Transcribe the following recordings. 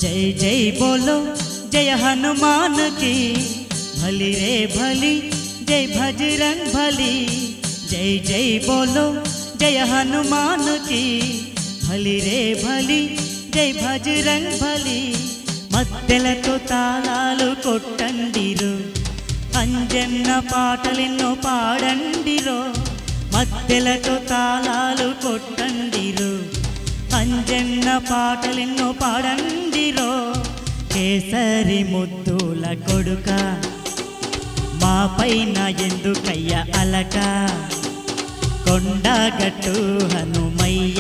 జై జై బోలో జయ హనుమాన్ की भली रे भली जय भजरंग भली जय जय बोलो जय हनुमान की भली रे भली జై భజరంగ్ భలి మద్దెలతో తాళాలు కొట్టండిరు అంజన్న పాటలెన్నో పాడండిరో మద్దెలతో తాళాలు కొట్టండిరు అంజన్న పాటలెన్నో పాడండిరో కేసరి ముద్దుల కొడుక మా పైన ఎందుకయ్య అలక కొండగట్టు హనుమయ్య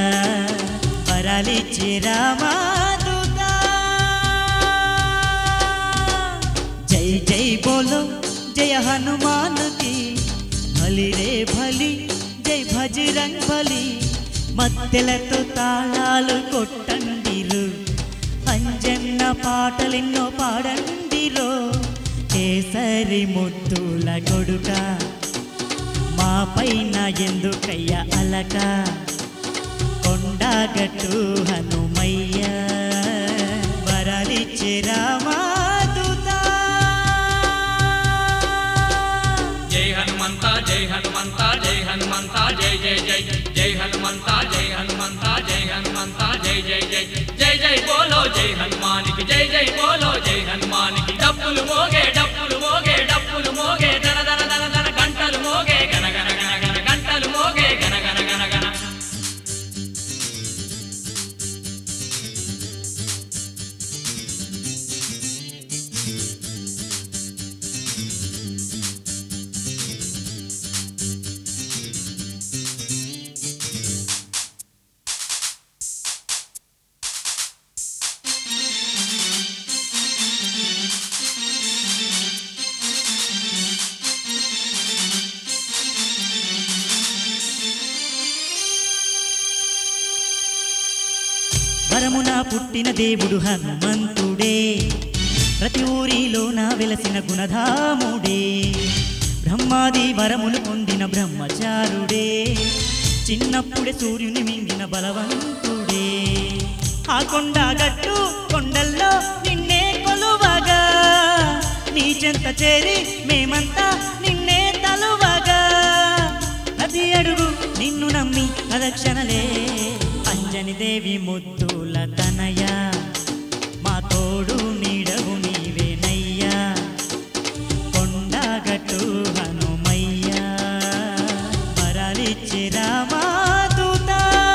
వరలిచి రామాదుగా జై జై బోలో జయ హనుమాన్ की భలి రే భలి జై భజరంగ్ భలి మద్దెలతో తాళాలు కొట్టండిరు అంజన్న పాటలెన్నో పాడండిరో కేసరి ముద్దుల కొడుక మా పైన ఎందుకయ్య అలక కొండగట్టు హనుమయ్య వరలిచ్చి రామాదుతా జై హనుమంత జై హనుమంత జై హనుమంత జై జై జై జై హనుమంత జై హనుమంత జై హనుమంత జై జై జై జై జై బోలో జై హనుమానికి జై జై బోలో జై హనుమానికి డప్పులు మోగే డప్పులు మోగే డప్పులు మోగే దన దన దన దన గంటలు మోగే గన గన గన గన గంటలు మోగే గన గన గన గన వరమున పుట్టిన దేవుడు హనుమంతుడే ప్రతి ఊరిలో నా వెలసిన గుణధాముడే బ్రహ్మాది వరములు పొందిన బ్రహ్మచారుడే చిన్నప్పుడే సూర్యుని మింగిన బలవంతుడే ఆ కొండ గట్టు కొండల్లో నిన్నే కొలువగా నీ చెంత చేరి మేమంతా నిన్నే తలువగా ప్రతి అడుగు నిన్ను నమ్మి ప్రదక్షిణలే అంజని దేవి ముద్దుల తనయ మా తోడు నీడవు నీవేనయ్యా కొండగట్టు హనుమయ్య వరలిచ్చి రామాదుత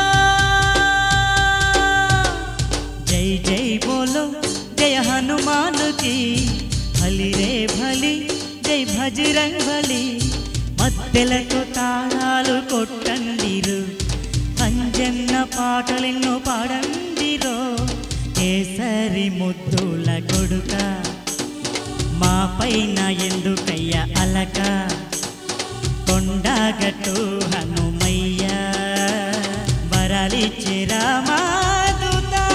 జై జై బోలో జయ హనుమాన్ की భలి రే భలి జై భజరంగ్ భలి మద్దెలతో తాళాలు కొట్టండిరు అంజన్న పాటలెన్నో పాడండిరో కేసరి ముద్దుల కొడుక మా పైన ఎందుకయ్య అలక కొండగట్టు హనుమయ్య వరలిచ్చి రామాదుతా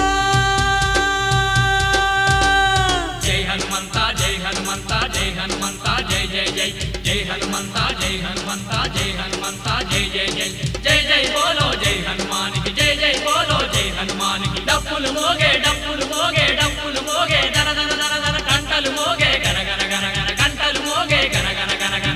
జై హనుమంత జై హనుమంత జై హనుమంత జై జై జై జై హనుమంత జై హనుమంత జై హనుమంత జై జై జై జై జై బోలో జై హనుమానికి జై జై బోలో జై హనుమానికి డప్పులు మోగే డప్పులు మోగే డప్పులు మోగే దన దన దన దన గంటలు మోగే గన గన గన గన గంటలు మోగే గన గన గన గన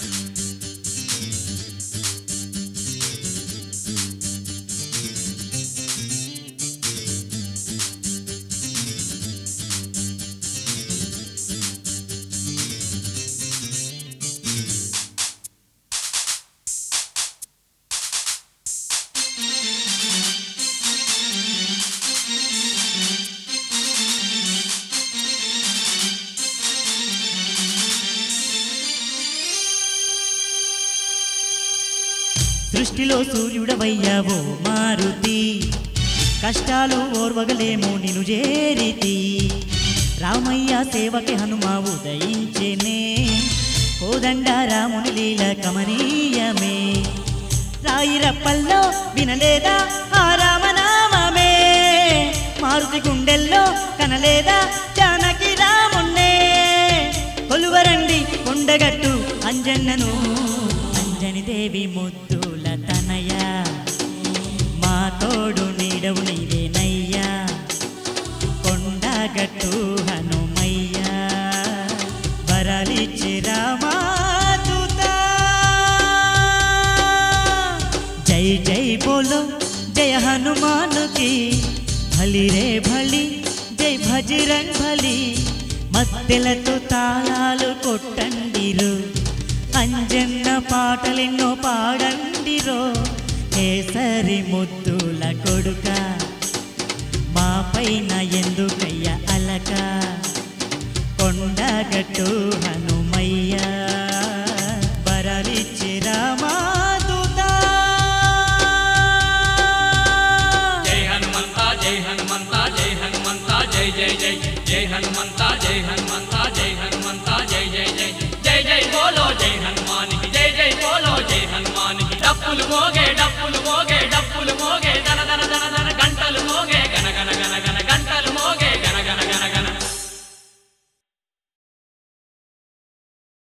సృష్టిలో సూర్యుడవయ్యావో మారుతి కష్టాలు ఓర్వగలేమో నిను చేరితి రామయ్య సేవకి హనుమ ఉదయించెనే కోదండ రాముని లీల కమనీయమే రాయిరప్పల్లో వినలేదా ఆ రామనామమే మారుతి గుండెల్లో కనలేదా జానకి రామున్నే కొలువరండి కొండగట్టు అంజన్నను అంజని దేవి ముద్దుల తనయ మా తోడు నీడవు నీవేనయ్యా కొండ జై బోలో జయ హనుమానుకి భలి రే భలి జై భజరంగ్ భలి మద్దెలతో తాళాలు కొట్టండిరో అంజన్న పాటలెన్నో పాడండిరో కేసరి ముద్దుల కొడుక మా పైన ఎందుకయ్య అలక కొండగట్టు హను